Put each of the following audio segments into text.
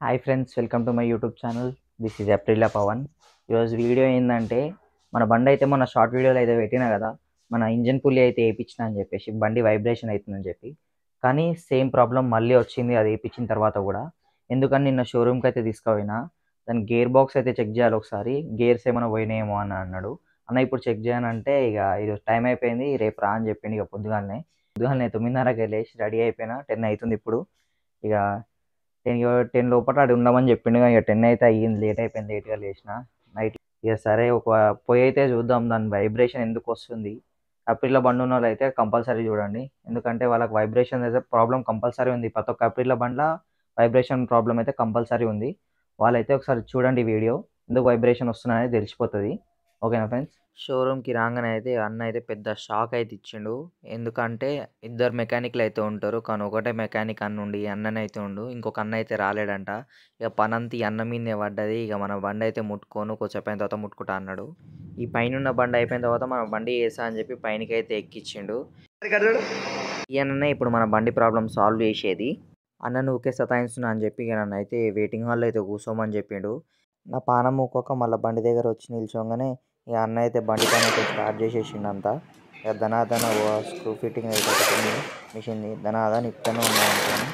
Hi friends welcome to my YouTube channel this is Aprilia Pawan ఈరోజు video ఏంటంటే మన బండి అయితే మొన్న షార్ట్ వీడియోలో అయితే పెట్టినా కదా మన ఇంజన్ పుల్లి అయితే వేయించిన అని చెప్పేసి బండి వైబ్రేషన్ అవుతుందని చెప్పి కానీ సేమ్ ప్రాబ్లం మళ్ళీ వచ్చింది అది వేయించిన తర్వాత కూడా ఎందుకని నిన్న షోరూమ్కి అయితే తీసుకుపోయినా దాని గేర్ బాక్స్ అయితే చెక్ చేయాలి ఒకసారి గేర్స్ ఏమైనా పోయినాయేమో అని అన్నాడు అన్న ఇప్పుడు చెక్ చేయనంటే ఇక ఇది టైం అయిపోయింది రేపు రా అని చెప్పిండు ఇక పొద్దుగానే పొద్దుగానే తొమ్మిదిన్నరకి వెళ్ళేసి రెడీ అయిపోయినా టెన్ అవుతుంది ఇప్పుడు ఇక టెన్ టెన్ లోపల అది ఉండమని చెప్పిండు ఇక టెన్ అయితే అయ్యింది లేట్ అయిపోయింది లేట్గా లేచిన నైట్ ఇక సరే ఒక పోయి అయితే చూద్దాం దాని వైబ్రేషన్ ఎందుకు వస్తుంది అప్రిల్లో బండి ఉన్న వాళ్ళు అయితే కంపల్సరీ చూడండి ఎందుకంటే వాళ్ళకి వైబ్రేషన్ అయితే ప్రాబ్లం కంపల్సరీ ఉంది ప్రతి ఒక్క అప్రిల్లో బండ్ల వైబ్రేషన్ ప్రాబ్లం అయితే కంపల్సరీ ఉంది వాళ్ళైతే ఒకసారి చూడండి వీడియో ఎందుకు వైబ్రేషన్ వస్తున్నాయని తెలిసిపోతుంది ఓకేనా ఫ్రెండ్స్ షోరూమ్కి రాగానే అయితే అన్న అయితే పెద్ద షాక్ అయితే ఇచ్చిండు ఎందుకంటే ఇద్దరు మెకానిక్లు అయితే ఉంటారు కానీ ఒకటే మెకానిక్ అన్న ఉండి అన్ననే అయితే ఉండు ఇంకొక అన్న అయితే రాలేడంట ఇక పనంతా ఈ అన్న మీదనే పడ్డది ఇక మన బండి అయితే ముట్టుకోను కొంచెం అయిన తర్వాత ముట్టుకుంటా అన్నాడు ఈ పైన ఉన్న బండి అయిపోయిన తర్వాత మన బండి వేసా అని చెప్పి పైనకి అయితే ఎక్కిచ్చిండు ఈ అన్ననే ఇప్పుడు మన బండి ప్రాబ్లం సాల్వ్ చేసేది అన్న నువ్వు ఊకే సతాయిస్తున్నా అని చెప్పి ఇక నన్ను అయితే వెయిటింగ్ హాల్లో అయితే కూర్చోమని చెప్పిండు నా పానం ఊకోక మళ్ళీ బండి దగ్గర వచ్చి నిల్చోగానే ఇక అన్న అయితే బండి పైన అయితే స్టార్ట్ చేసేసిండు అంతా ఇక ధనాధన స్క్రూ ఫిట్టింగ్ అయితే ఒకటి మిషన్ని ధనాధన ఇక్కడనే ఉన్నాయి అనుకోని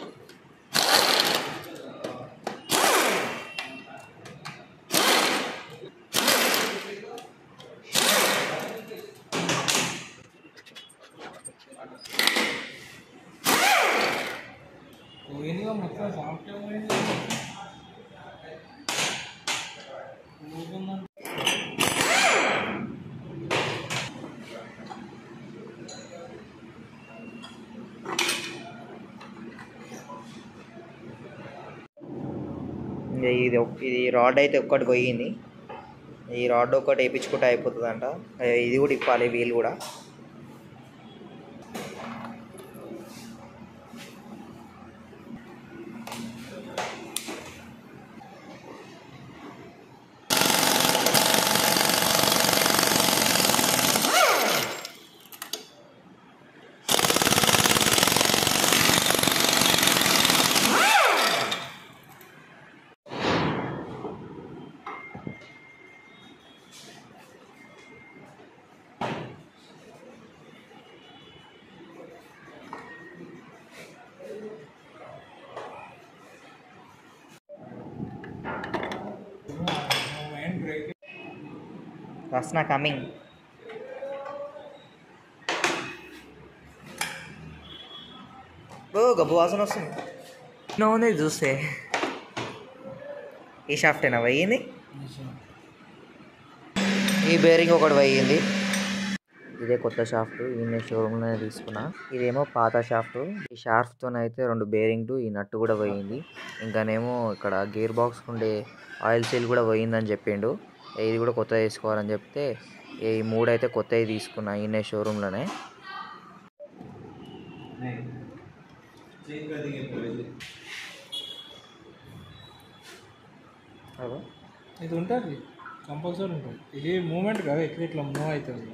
పోయిందిగా మొత్తం సాఫ్ట్వేర్ పోయింది ఊరుకుందాం. ఇంకా ఇది ఒక్- ఇది రాడ్ అయితే ఒక్కటి పోయింది ఈ రాడ్ ఒక్కటి వేయించుకుంటే అయిపోతుందంట ఇది కూడా ఇప్పాలి వీల్ కూడా మైండ్ బ్రేక్ రస్నా కమింగ్ ఓ గబ్బు వాసన వస్తుంది ఉంది చూస్తే ఈ షాఫ్టేనా పోయింది ఈ బేరింగ్ ఒకటి పోయింది ఇదే కొత్త షాఫ్ట్ ఈ షోరూమ్లోనే తీసుకున్నా ఇదేమో పాత షాఫ్ట్ ఈ షాఫ్ట్తో అయితే రెండు బేరింగ్ ఈ నట్టు కూడా పోయింది ఇంకానేమో ఇక్కడ గేర్ బాక్స్ ఉండే ఆయిల్ సీల్ కూడా పోయిందని చెప్పిండు ఇది కూడా కొత్తది తీసుకోవాలని చెప్తే ఈ మూడు అయితే కొత్తవి తీసుకున్నా ఈయన షోరూంలోనే ఇది ఉంటుంది కంపల్సరీ ఉంటుంది ఇది మూమెంట్ కదా ఇట్లా ఇట్లా మూవ్ అవుతుంది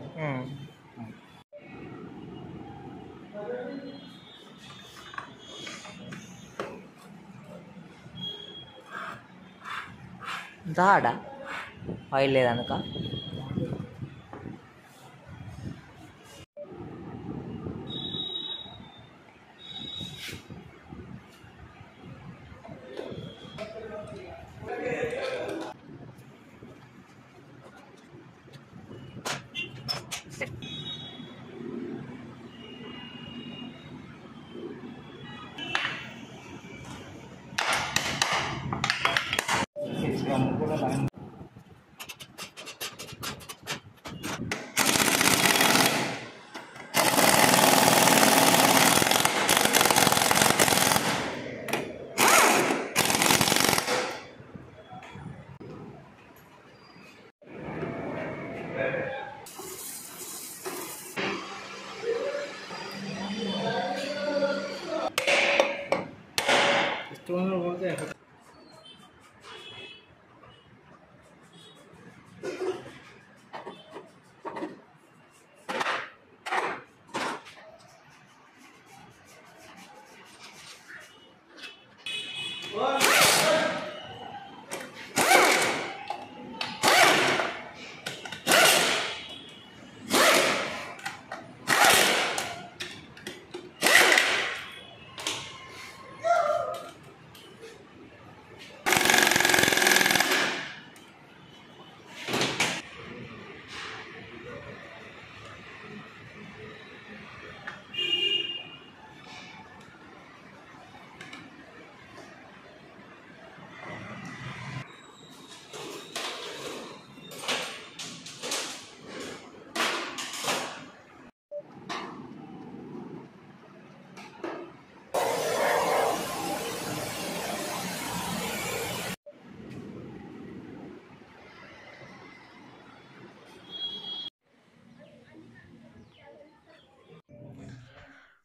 దాడా ఆయిల్ లేదనుక స్టోన్లో పోతే ఎఫెక్ట్ ఆ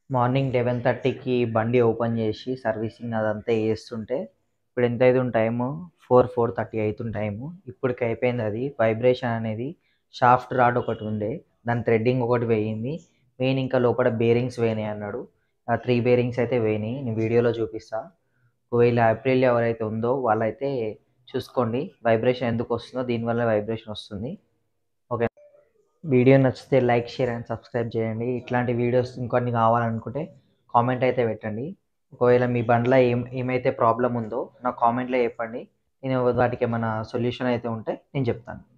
మార్నింగ్ లెవెన్ థర్టీకి బండి ఓపెన్ చేసి సర్వీసింగ్ అదంతా చేస్తుంటే ఇప్పుడు ఎంత అవుతుంది టైము ఫోర్ ఫోర్ థర్టీ అవుతుంది టైము ఇప్పటికి అయిపోయింది అది వైబ్రేషన్ అనేది షాఫ్ట్ రాడ్ ఒకటి ఉండే దాని థ్రెడ్డింగ్ ఒకటి వేయింది మెయిన్ ఇంకా లోపల బేరింగ్స్ వేయినాయి అన్నాడు ఆ త్రీ బేరింగ్స్ అయితే వేయినాయి నేను వీడియోలో చూపిస్తా ఒకవేళ ఏప్రిల్ ఎవరైతే ఉందో వాళ్ళైతే చూసుకోండి వైబ్రేషన్ ఎందుకు వస్తుందో దీనివల్ల వైబ్రేషన్ వస్తుంది ఓకే వీడియో నచ్చితే లైక్ షేర్ అండ్ సబ్స్క్రైబ్ చేయండి ఇట్లాంటి వీడియోస్ ఇంకొన్ని కావాలనుకుంటే కామెంట్ అయితే పెట్టండి ఒకవేళ మీ బండ్లో ఏం ఏమైతే ప్రాబ్లం ఉందో నాకు కామెంట్లో చెప్పండి నేను వాటికి ఏమైనా సొల్యూషన్ అయితే ఉంటే నేను చెప్తాను